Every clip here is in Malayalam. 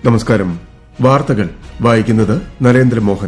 നമസ്കാരം വാർത്തകൾ വായിക്കുന്നത് നരേന്ദ്രമോഹൻ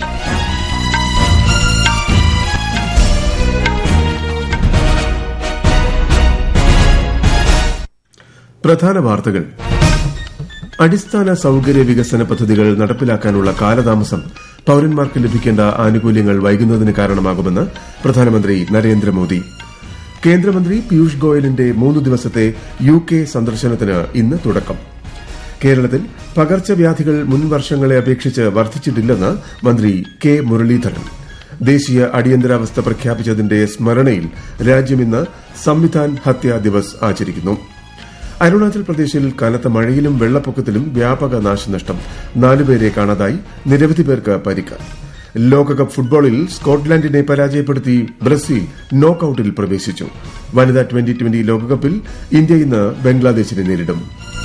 പ്രധാന വാർത്തകൾ അടിസ്ഥാന സൌകര്യ വികസന പദ്ധതികൾ നടപ്പിലാക്കാനുള്ള കാലതാമസം പൌരന്മാർക്ക് ലഭിക്കേണ്ട ആനുകൂല്യങ്ങൾ വൈകുന്നതിന് കാരണമാകുമെന്ന് പ്രധാനമന്ത്രി നരേന്ദ്രമോദി കേന്ദ്രമന്ത്രി പീയൂഷ് ഗോയലിന്റെ മൂന്ന് ദിവസത്തെ യു കെ സന്ദർശനത്തിന് ഇന്ന് തുടക്കം കേരളത്തിൽ പകർച്ചവ്യാധികൾ മുൻ വർഷങ്ങളെ അപേക്ഷിച്ച് വർദ്ധിച്ചിട്ടില്ലെന്ന് മന്ത്രി കെ മുരളീധരൻ ദേശീയ അടിയന്തരാവസ്ഥ പ്രഖ്യാപിച്ചതിന്റെ സ്മരണയിൽ രാജ്യം ഇന്ന് സംവിധാൻ ഹത്യാ ദിവസ് ആചരിക്കുന്നു അരുണാചൽ പ്രദേശിൽ കനത്ത മഴയിലും വെള്ളപ്പൊക്കത്തിലും വ്യാപക നാശനഷ്ടം നാലുപേരെ കാണാതായി നിരവധി പേർക്ക് പരിക്ക് ലോകകപ്പ് ഫുട്ബോളിൽ സ്കോട്ട്ലാൻഡിനെ പരാജയപ്പെടുത്തി ബ്രസീൽ നോക്കൌട്ടിൽ പ്രവേശിച്ചു വനിതാ ട്വന്റി ട്വന്റി ലോകകപ്പിൽ ഇന്ത്യ ഇന്ന് ബംഗ്ലാദേശിനെ നേരിടും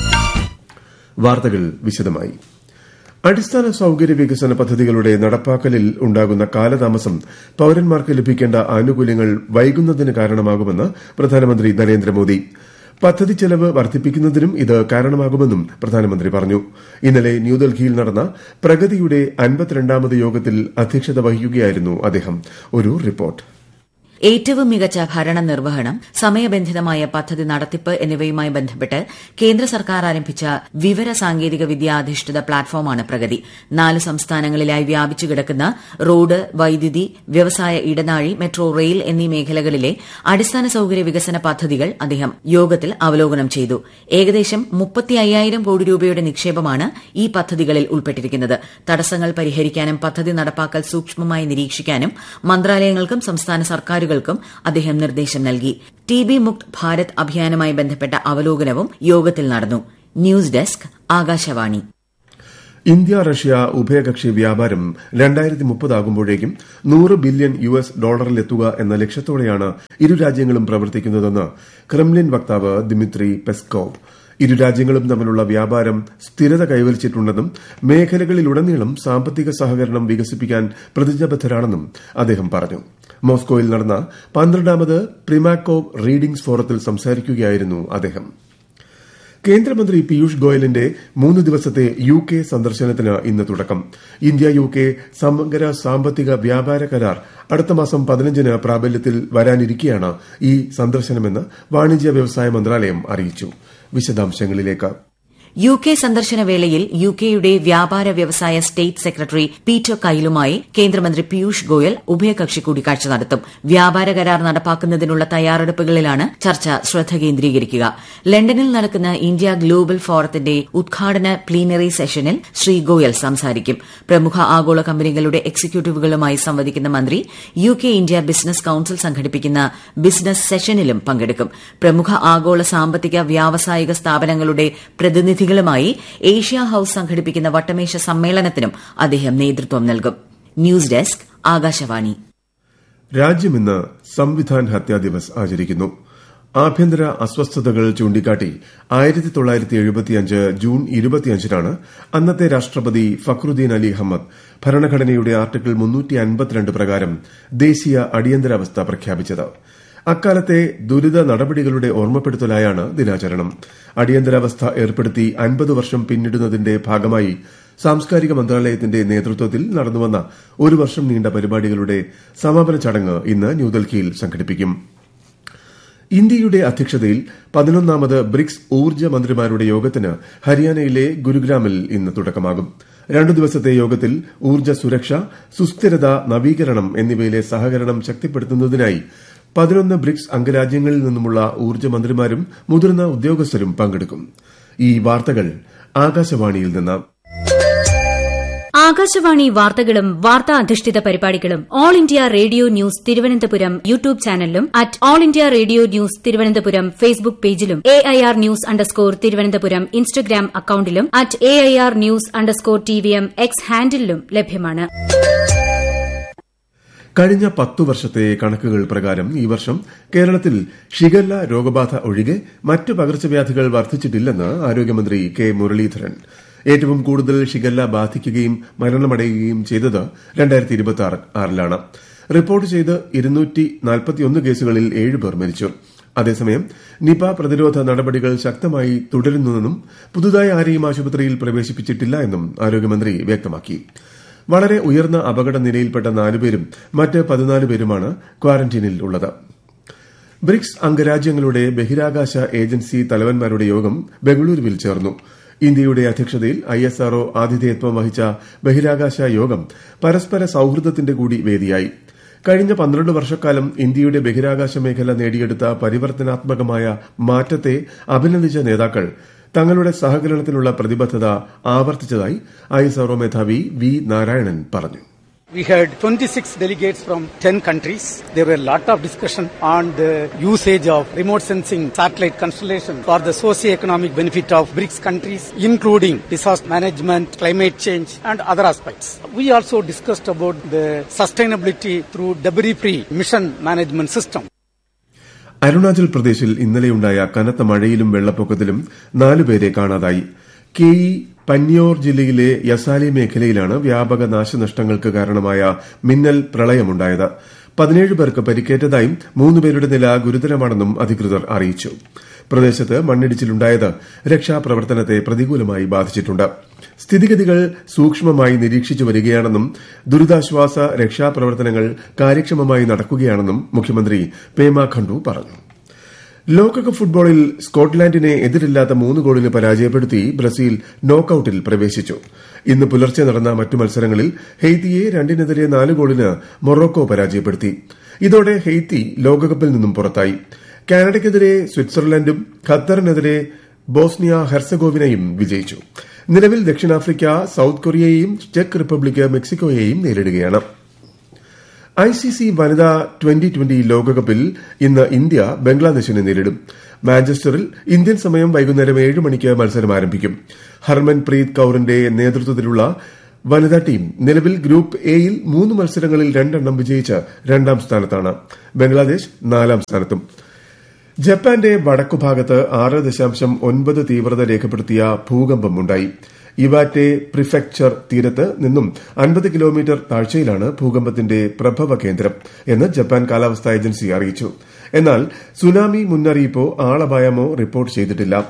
വാർത്തകൾ വിശദമായി അടിസ്ഥാന സൌകര്യ വികസന പദ്ധതികളുടെ നടപ്പാക്കലിൽ ഉണ്ടാകുന്ന കാലതാമസം പൌരന്മാർക്ക് ലഭിക്കേണ്ട ആനുകൂല്യങ്ങൾ വൈകുന്നതിന് കാരണമാകുമെന്ന് പ്രധാനമന്ത്രി നരേന്ദ്രമോദി പദ്ധതി ചെലവ് വർദ്ധിപ്പിക്കുന്നതിനും ഇത് കാരണമാകുമെന്നും പ്രധാനമന്ത്രി പറഞ്ഞു ഇന്നലെ ന്യൂഡൽഹിയിൽ നടന്ന പ്രഗതിയുടെ അൻപത്തിരണ്ടാമത് യോഗത്തിൽ അധ്യക്ഷത വഹിക്കുകയായിരുന്നു അദ്ദേഹം ഒരു റിപ്പോർട്ട് ഏറ്റവും മികച്ച ഭരണ നിർവഹണം സമയബന്ധിതമായ പദ്ധതി നടത്തിപ്പ് എന്നിവയുമായി ബന്ധപ്പെട്ട് കേന്ദ്ര സർക്കാർ ആരംഭിച്ച വിവര സാങ്കേതിക വിദ്യാധിഷ്ഠിത പ്ലാറ്റ്ഫോമാണ് പ്രഗതി നാല് സംസ്ഥാനങ്ങളിലായി വ്യാപിച്ചു കിടക്കുന്ന റോഡ് വൈദ്യുതി വ്യവസായ ഇടനാഴി മെട്രോ റെയിൽ എന്നീ മേഖലകളിലെ അടിസ്ഥാന സൌകര്യ വികസന പദ്ധതികൾ അദ്ദേഹം യോഗത്തിൽ അവലോകനം ചെയ്തു ഏകദേശം മുപ്പത്തി അയ്യായിരം കോടി രൂപയുടെ നിക്ഷേപമാണ് ഈ പദ്ധതികളിൽ ഉൾപ്പെട്ടിരിക്കുന്നത് തടസ്സങ്ങൾ പരിഹരിക്കാനും പദ്ധതി നടപ്പാക്കൽ സൂക്ഷ്മമായി നിരീക്ഷിക്കാനും മന്ത്രാലയങ്ങൾക്കും സംസ്ഥാന സർക്കാരുകൾക്കും അദ്ദേഹം നിർദ്ദേശം നൽകി ടി ബി മുക്ത് ഭാരത് അഭിയാനുമായി ബന്ധപ്പെട്ട അവലോകനവും യോഗത്തിൽ നടന്നു news desk Akashvani India Russia ഉഭയകക്ഷി വ്യാപാരം രണ്ടായിരത്തി മുപ്പതാകുമ്പോഴേക്കും നൂറ് ബില്യൺ യു എസ് ഡോളറിലെത്തുക എന്ന ലക്ഷ്യത്തോടെയാണ് ഇരു രാജ്യങ്ങളും പ്രവർത്തിക്കുന്നതെന്ന് ക്രെംലിൻ വക്താവ് ദിമിത്രി പെസ്കോവ് ഇരു രാജ്യങ്ങളും തമ്മിലുള്ള വ്യാപാരം സ്ഥിരത കൈവരിച്ചിട്ടുണ്ടെന്നും മേഖലകളിലുടനീളം സാമ്പത്തിക സഹകരണം വികസിപ്പിക്കാൻ പ്രതിജ്ഞാബദ്ധരാണെന്നും അദ്ദേഹം പറഞ്ഞു മോസ്കോയിൽ നടന്ന പന്ത്രണ്ടാമത് പ്രിമാക്കോവ് റീഡിംഗ്സ് ഫോറത്തിൽ സംസാരിക്കുകയായിരുന്നു അദ്ദേഹം കേന്ദ്രമന്ത്രി പീയൂഷ് ഗോയലിന്റെ മൂന്ന് ദിവസത്തെ യു കെ സന്ദർശനത്തിന് ഇന്ന് തുടക്കം ഇന്ത്യ യു കെ സമഗ്ര സാമ്പത്തിക വ്യാപാര കരാർ അടുത്ത മാസം പതിനഞ്ചിന് പ്രാബല്യത്തിൽ വരാനിരിക്കെയാണ് ഈ സന്ദർശനമെന്ന് വാണിജ്യ വ്യവസായ മന്ത്രാലയം അറിയിച്ചു വിശദാംശങ്ങളിലേക്ക് യു കെ സന്ദർശന വേളയിൽ യു കെയുടെ വ്യാപാര വ്യവസായ സ്റ്റേറ്റ് സെക്രട്ടറി പീറ്റർ കൈലുമായി കേന്ദ്രമന്ത്രി പീയൂഷ് ഗോയൽ ഉഭയകക്ഷി കൂടിക്കാഴ്ച നടത്തും വ്യാപാര കരാർ നടപ്പാക്കുന്നതിനുള്ള തയ്യാറെടുപ്പുകളിലാണ് ചർച്ച ശ്രദ്ധ കേന്ദ്രീകരിക്കുക ലണ്ടനിൽ നടക്കുന്ന ഇന്ത്യ ഗ്ലോബൽ ഫോറത്തിന്റെ ഉദ്ഘാടന പ്ലീനറി സെഷനിൽ ശ്രീ ഗോയൽ സംസാരിക്കും പ്രമുഖ ആഗോള കമ്പനികളുടെ എക്സിക്യൂട്ടീവുകളുമായി സംവദിക്കുന്ന മന്ത്രി U K India business council സംഘടിപ്പിക്കുന്ന ബിസിനസ് സെഷനിലും പങ്കെടുക്കും പ്രമുഖ ആഗോള സാമ്പത്തിക വ്യാവസായിക സ്ഥാപനങ്ങളുടെ പ്രതിനിധി പ്രതിനിധികളുമായി ഏഷ്യ ഹൌസ് സംഘടിപ്പിക്കുന്ന വട്ടമേശ സമ്മേളനത്തിനും അദ്ദേഹം നേതൃത്വം നൽകും ന്യൂസ് ഡെസ്ക് ആകാശവാണി രാജ്യം ഇന്ന് സംവിധാൻ ഹത്യാ ദിവസ് ആചരിക്കുന്നു ആഭ്യന്തര അസ്വസ്ഥതകൾ ചൂണ്ടിക്കാട്ടി ആയിരത്തി തൊള്ളായിരത്തി എഴുപത്തിയഞ്ച് ജൂൺ ഇരുപത്തിയഞ്ചിനാണ് അന്നത്തെ രാഷ്ട്രപതി ഫക്രുദ്ദീൻ അലി അഹമ്മദ് ഭരണഘടനയുടെ ആർട്ടിക്കിൾ മുന്നൂറ്റി അൻപത്തിരണ്ട് പ്രകാരം ദേശീയ അടിയന്തരാവസ്ഥ പ്രഖ്യാപിച്ചത് അക്കാലത്തെ ദുരിത നടപടികളുടെ ഓർമ്മപ്പെടുത്തലായാണ് ദിനാചരണം അടിയന്തരാവസ്ഥ ഏർപ്പെടുത്തി അൻപത് വർഷം പിന്നിടുന്നതിന്റെ ഭാഗമായി സാംസ്കാരിക മന്ത്രാലയത്തിന്റെ നേതൃത്വത്തിൽ നടന്നുവന്ന ഒരു വർഷം നീണ്ട പരിപാടികളുടെ സമാപന ചടങ്ങ് ഇന്ന് ന്യൂഡൽഹിയിൽ സംഘടിപ്പിക്കും ഇന്ത്യയുടെ അധ്യക്ഷതയിൽ പതിനൊന്നാമത് ബ്രിക്സ് ഊർജ്ജ മന്ത്രിമാരുടെ യോഗത്തിന് ഹരിയാനയിലെ ഗുരുഗ്രാമിൽ ഇന്ന് തുടക്കമാകും രണ്ടു ദിവസത്തെ യോഗത്തിൽ ഊർജ്ജ സുരക്ഷ സുസ്ഥിരത നവീകരണം എന്നിവയിലെ സഹകരണം ശക്തിപ്പെടുത്തുന്നതിനായി പതിനൊന്ന് ബ്രിക്സ് അംഗരാജ്യങ്ങളിൽ നിന്നുമുള്ള ഊർജ്ജ മന്ത്രിമാരും മുതിർന്ന ഉദ്യോഗസ്ഥരും പങ്കെടുക്കും ഈ വാർത്തകൾ ആകാശവാണിയിൽ നിന്ന് ആകാശവാണി വാർത്തകളും വാർത്താ അധിഷ്ഠിത പരിപാടികളും all India radio news Thiruvananthapuram YouTube ചാനലിലും at all India radio news Thiruvananthapuram Facebook പേജിലും A I R news underscore Thiruvananthapuram Instagram അക്കൌണ്ടിലും at A I R news underscore T V M X ഹാൻഡിലും ലഭ്യമാണ് കഴിഞ്ഞ പത്തു വർഷത്തെ കണക്കുകൾ പ്രകാരം ഈ വർഷം കേരളത്തിൽ ഷിഗല്ല രോഗബാധ ഒഴികെ മറ്റ് പകർച്ചവ്യാധികൾ വർദ്ധിച്ചിട്ടില്ലെന്ന് ആരോഗ്യമന്ത്രി കെ മുരളീധരൻ ഏറ്റവും കൂടുതൽ ഷിഗല്ല ബാധിക്കുകയും മരണമടയുകയും ചെയ്തത് രണ്ടായിരത്തി ഇരുപത്തി ആറിലാണ് റിപ്പോർട്ട് ചെയ്ത് ഇരുന്നൂറ്റി നാൽപ്പത്തിയൊന്ന് കേസുകളിൽ ഏഴ് പേർ മരിച്ചു അതേസമയം നിപ പ്രതിരോധ നടപടികൾ ശക്തമായി തുടരുന്നുവെന്നും പുതുതായി ആരെയും ആശുപത്രിയിൽ പ്രവേശിപ്പിച്ചിട്ടില്ല എന്നും ആരോഗ്യമന്ത്രി വ്യക്തമാക്കി വളരെ ഉയർന്ന അപകട നിലയിൽപ്പെട്ട നാലുപേരും മറ്റ് പതിനാല് പേരുമാണ് ക്വാറന്റീനിൽ ഉള്ളത് ബ്രിക്സ് അംഗരാജ്യങ്ങളുടെ ബഹിരാകാശ ഏജൻസി തലവന്മാരുടെ യോഗം ബംഗളൂരുവിൽ ചേർന്നു ഇന്ത്യയുടെ അധ്യക്ഷതയിൽ ഐഎസ്ആർഒ ആതിഥേയത്വം വഹിച്ച ബഹിരാകാശ യോഗം പരസ്പര സൌഹൃദത്തിന്റെ കൂടി വേദിയായി കഴിഞ്ഞ പന്ത്രണ്ട് വർഷക്കാലം ഇന്ത്യയുടെ ബഹിരാകാശ മേഖല നേടിയെടുത്ത പരിവർത്തനാത്മകമായ മാറ്റത്തെ അഭിനന്ദിച്ച നേതാക്കൾ തങ്ങളുടെ സഹകരണത്തിനുള്ള പ്രതിബദ്ധത ആവർത്തിച്ചതായി ഐഎസ്ആർഒ മേധാവി വി നാരായണൻ പറഞ്ഞു We had 26 delegates from 10 countries. There were a lot of discussion on the usage of remote sensing satellite constellation for the socio-economic benefit of BRICS countries, including disaster management, climate change, and other aspects. We also discussed about the sustainability through debris-free mission management system. Arunachal പ്രദേശിൽ ഇന്നലെയുണ്ടായ കനത്ത മഴയിലും വെള്ളപ്പൊക്കത്തിലും നാലുപേരെ കാണാതായി കെ ഇ പന്യോർ ജില്ലയിലെ യസാലി മേഖലയിലാണ് വ്യാപക നാശനഷ്ടങ്ങൾക്ക് കാരണമായ മിന്നൽ പ്രളയമുണ്ടായത് പതിനേഴ് പേർക്ക് പരിക്കേറ്റതായും മൂന്നുപേരുടെ നില ഗുരുതരമാണെന്നും അധികൃതർ അറിയിച്ചു പ്രദേശത്ത് മണ്ണിടിച്ചിലുണ്ടായത് രക്ഷാപ്രവർത്തനത്തെ പ്രതികൂലമായി ബാധിച്ചിട്ടുണ്ട് സ്ഥിതിഗതികൾ സൂക്ഷ്മമായി നിരീക്ഷിച്ചു വരികയാണെന്നും ദുരിതാശ്വാസ രക്ഷാപ്രവർത്തനങ്ങൾ കാര്യക്ഷമമായി നടക്കുകയാണെന്നും മുഖ്യമന്ത്രി പേമ ഖണ്ഡു പറഞ്ഞു ലോകകപ്പ് ഫുട്ബോളിൽ സ്കോട്ട്ലാൻഡിനെ എതിരില്ലാത്ത മൂന്ന് ഗോളിന് പരാജയപ്പെടുത്തി ബ്രസീൽ നോക്കൌട്ടിൽ പ്രവേശിച്ചു ഇന്ന് പുലർച്ചെ നടന്ന മറ്റു മത്സരങ്ങളിൽ ഹെയ്ത്തിയെ രണ്ടിനെതിരെ നാല് ഗോളിന് മൊറോക്കോ പരാജയപ്പെടുത്തി ഇതോടെ ഹെയ്ത്തി ലോകകപ്പിൽ നിന്നും പുറത്തായി കാനഡയ്ക്കെതിരെ സ്വിറ്റ്സർലൻഡും ഖത്തറിനെതിരെ ബോസ്നിയ ഹെർസഗോവിനയും വിജയിച്ചു നിലവിൽ ദക്ഷിണാഫ്രിക്ക സൌത്ത് കൊറിയയെയും ചെക്ക് റിപ്പബ്ലിക് മെക്സിക്കോയെയും നേരിടുകയാണ് ഐസിസി വനിതാ ട്വന്റി ട്വന്റി ലോകകപ്പിൽ ഇന്ന് ഇന്ത്യ ബംഗ്ലാദേശിനെ നേരിടും മാഞ്ചസ്റ്ററിൽ ഇന്ത്യൻ സമയം വൈകുന്നേരം ഏഴ് മണിക്ക് മത്സരം ആരംഭിക്കും ഹർമൻ പ്രീത് കൌറിന്റെ നേതൃത്വത്തിലുള്ള വനിതാ ടീം നിലവിൽ ഗ്രൂപ്പ് എയിൽ മൂന്ന് മത്സരങ്ങളിൽ രണ്ടെണ്ണം വിജയിച്ച് രണ്ടാം സ്ഥാനത്താണ് ബംഗ്ലാദേശ് നാലാം സ്ഥാനത്തും ജപ്പാന്റെ വടക്കുഭാഗത്ത് ആറ് ദശാംശം ഒൻപത് തീവ്രത രേഖപ്പെടുത്തിയ ഭൂകമ്പമുണ്ടായി ഇവാറ്റെ പ്രിഫെക്ചർ തീരത്ത് നിന്നും അൻപത് കിലോമീറ്റർ താഴ്ചയിലാണ് ഭൂകമ്പത്തിന്റെ പ്രഭവ കേന്ദ്രം എന്ന് ജപ്പാൻ കാലാവസ്ഥാ ഏജൻസി അറിയിച്ചു എന്നാൽ സുനാമി മുന്നറിയിപ്പോ ആളപായമോ റിപ്പോർട്ട് ചെയ്തിട്ടില്ല